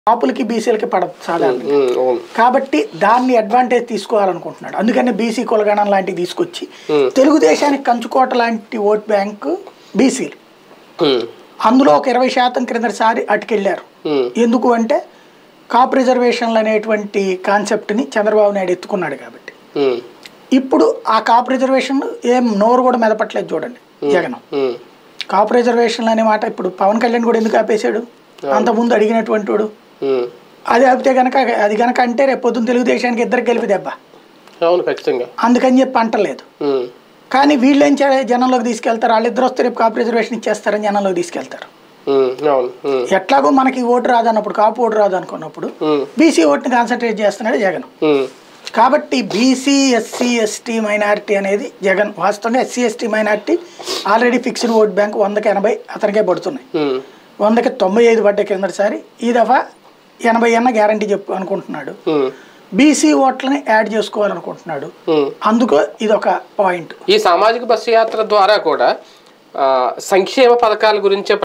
కాపులకి బీసీలకి పడదు సాధారణ ఉమ్, అవును కాబట్టి దాన్ని అడ్వాంటేజ్ తీసుకోవాలనుకుంటున్నాడు అందుకని బీసీ కులగణం లాంటివి తీసుకొచ్చి Hmm. తెలుగుదేశానికి కంచుకోట లాంటి ఓట్ బ్యాంకు బీసీలు ఉమ్, అందులో ఒక ఇరవై శాతం క్రిందసారి అటుకెళ్ళారు ఉమ్, ఎందుకు అంటే కాప్ రిజర్వేషన్లు అనేటువంటి కాన్సెప్ట్ని చంద్రబాబు నాయుడు ఎత్తుకున్నాడు కాబట్టి ఉమ్, ఇప్పుడు ఆ కాప్ రిజర్వేషన్ ఏం నోరు కూడా మెదపట్లేదు చూడండి జగన్ ఉమ్, కాప్ రిజర్వేషన్లు అనే మాట ఇప్పుడు పవన్ కళ్యాణ్ కూడా ఎందుకు ఆపేశాడు అంతకుముందు అడిగినటువంటి వాడు ఉమ్. అది ఆపితే కనుక అది కనుక అంటే రేపు పొద్దున్న తెలుగుదేశానికి ఇద్దరు గెలిపి దెబ్బ అవును ఖచ్చితంగా అందుకని చెప్పి అంటలేదు ఉమ్, కానీ వీళ్ళు ఏం చేయాలి జనంలోకి తీసుకెళ్తారు వాళ్ళిద్దరు వస్తే రేపు కాపు రిజర్వేషన్ ఇచ్చేస్తారని జనంలోకి తీసుకెళ్తారు ఉమ్, అవును ఉమ్, ఎట్లాగో మనకి ఓటు రాదన్నప్పుడు కాపు ఓటు రాదు అనుకున్నప్పుడు ఉమ్, బీసీ ఓటుని కాన్సన్ట్రేట్ చేస్తున్నాడు జగన్ ఉమ్, కాబట్టి బీసీ ఎస్సీ ఎస్టీ మైనారిటీ అనేది జగన్ వాస్తవంగా SC ST minority already fixed vote bank వందకి ఎనభై అతనికే పడుతున్నాయి ఉమ్, వందకి తొంభై ఐదు పడ్డ కిందటిసారి ఈ దఫా ఎనభై అన్న గ్యారంటీ చెప్పు అనుకుంటున్నాడు ఉమ్, బీసీ ఓట్లని యాడ్ చేసుకోవాలనుకుంటున్నాడు ఉమ్. అందుకు ఇది ఒక పాయింట్ ఈ సామాజిక బస్సు యాత్ర ద్వారా కూడా ఆ, సంక్షేమ పథకాల గురించే